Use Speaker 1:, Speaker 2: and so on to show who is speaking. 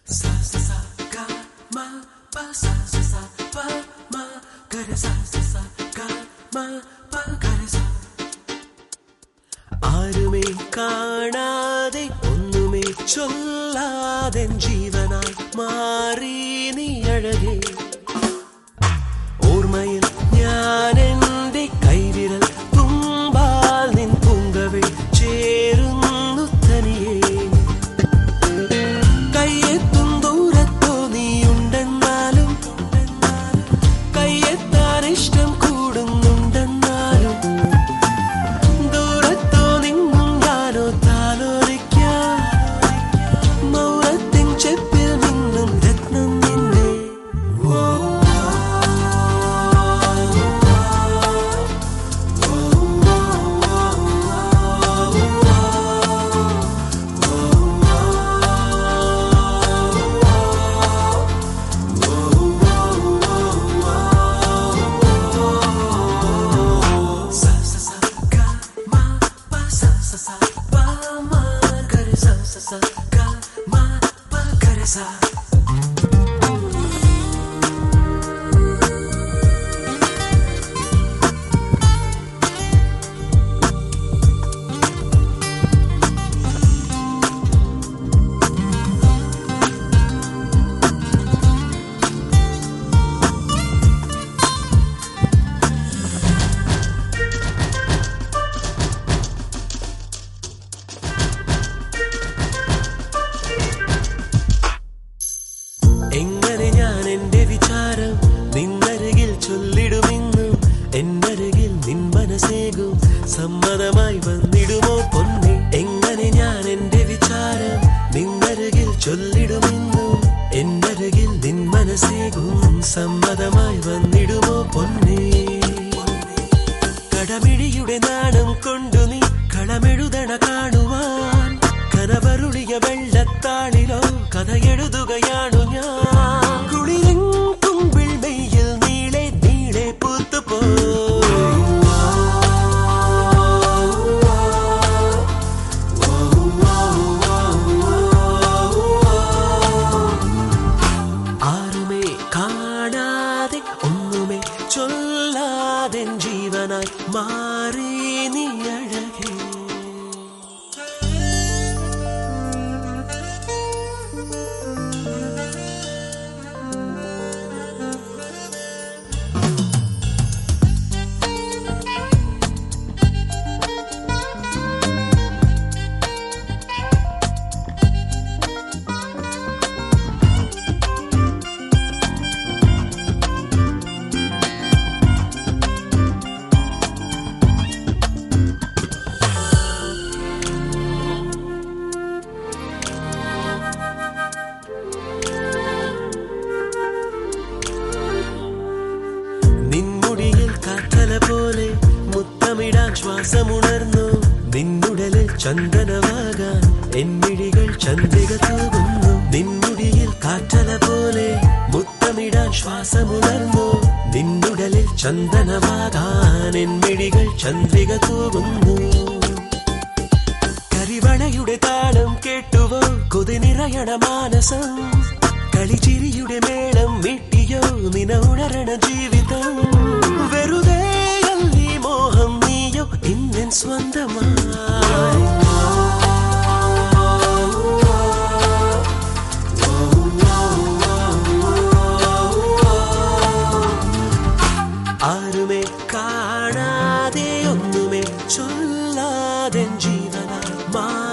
Speaker 1: sa sa sa ga ma pa sa sa sa pa ma ga re sa sa sa ga ma pa ga re sa ആരുമേ കാണാതെ ഒന്നുമേ ചൊല്ലാതെ ജീവനായി മാറി നീ അഴകേ ഓർമ്മയിൽ ഞാൻ എന്റെ കൈവിരൽ തുമ്പാൽ നിൻ പൂങ്കവേ ചേരുന്നു തനിയേ കയ്യെത്തും ദൂരത്തോ നീയുണ്ടെന്നാലും കയ്യെത്താൻ ഇഷ്ടം കൂടുന്നുണ്ടെന്നാലും ദൂരത്തോ നിന്നും ഞാനോ താലോലിക്കാം മൗനത്തിൻ ചെപ്പിൽ നിന്നും രത്നം നിന്നെ ഓ sa sa sa ga ma pa sa sa sa pa ma ga re sa sa sa ga ma pa ga re sa എങ്ങനെ ഞാൻ എന്റെ വിചാരം നിന്നരികിൽ ചൊല്ലിടുമെന്നും എന്നരികിൽ നിൻ മനസ്സേകും സമ്മതമായി വന്നിടുമോ പൊന്നെ എങ്ങനെ ഞാൻ എന്റെ വിചാരം നിന്നരികിൽ ചൊല്ലിടുമെന്നും എന്നരികിൽ നിൻ മനസ്സേകും സമ്മതമായി വന്നിടുമോ പൊന്നെ കടമിഴിയുടെ നാണം കൊണ്ടു നീ കളമെഴുതണ കാണുവാൻ കനവരുളിയ വെള്ളത്താളിലോ കഥ എഴുതുകയാണു ഞാൻ കുളിരൻ കുമ്പിൾ മെയ്യിൽ നീളെ നീളെ പൂത്തുപോ ആരുമേ കാണാതെ ഒന്നുമേ ചൊല്ലാതെ ജീവനായി മാറി നീ അഴകേ നിൻമുടിയിൽ കാറ്റല പോലെ മുത്തമിടാൻ ശ്വാസമുണർന്നു നിന്നുടലിൽ ചന്ദനമാകാൻ എന്നിഴികൾ ചന്ദ്രിക തൂകുന്നു നിൻമുടിയിൽ കാറ്റല പോലെ മുത്തമിടാൻ ശ്വാസമുണർന്നു നിന്നുടലിൽ ചന്ദനമാകാൻ എന്നിഴികൾ ചന്ദ്രിക തൂകുന്നു കരിവളയുടെ താളം കേട്ടുവോ കൊതി നിറയണ മാനസം കളിച്ചിരിയുടെ മേളം മിട്ടിയോ നിന ഉണരണ ജീവിതം വെറുതെ അല്ലി മോഹം നീയോ ഇന്നൻ സ്വന്തമായി ആരുമേ കാണാതെ ഒന്നുമേ ചൊല്ലാതെ ജീവനായി മാറി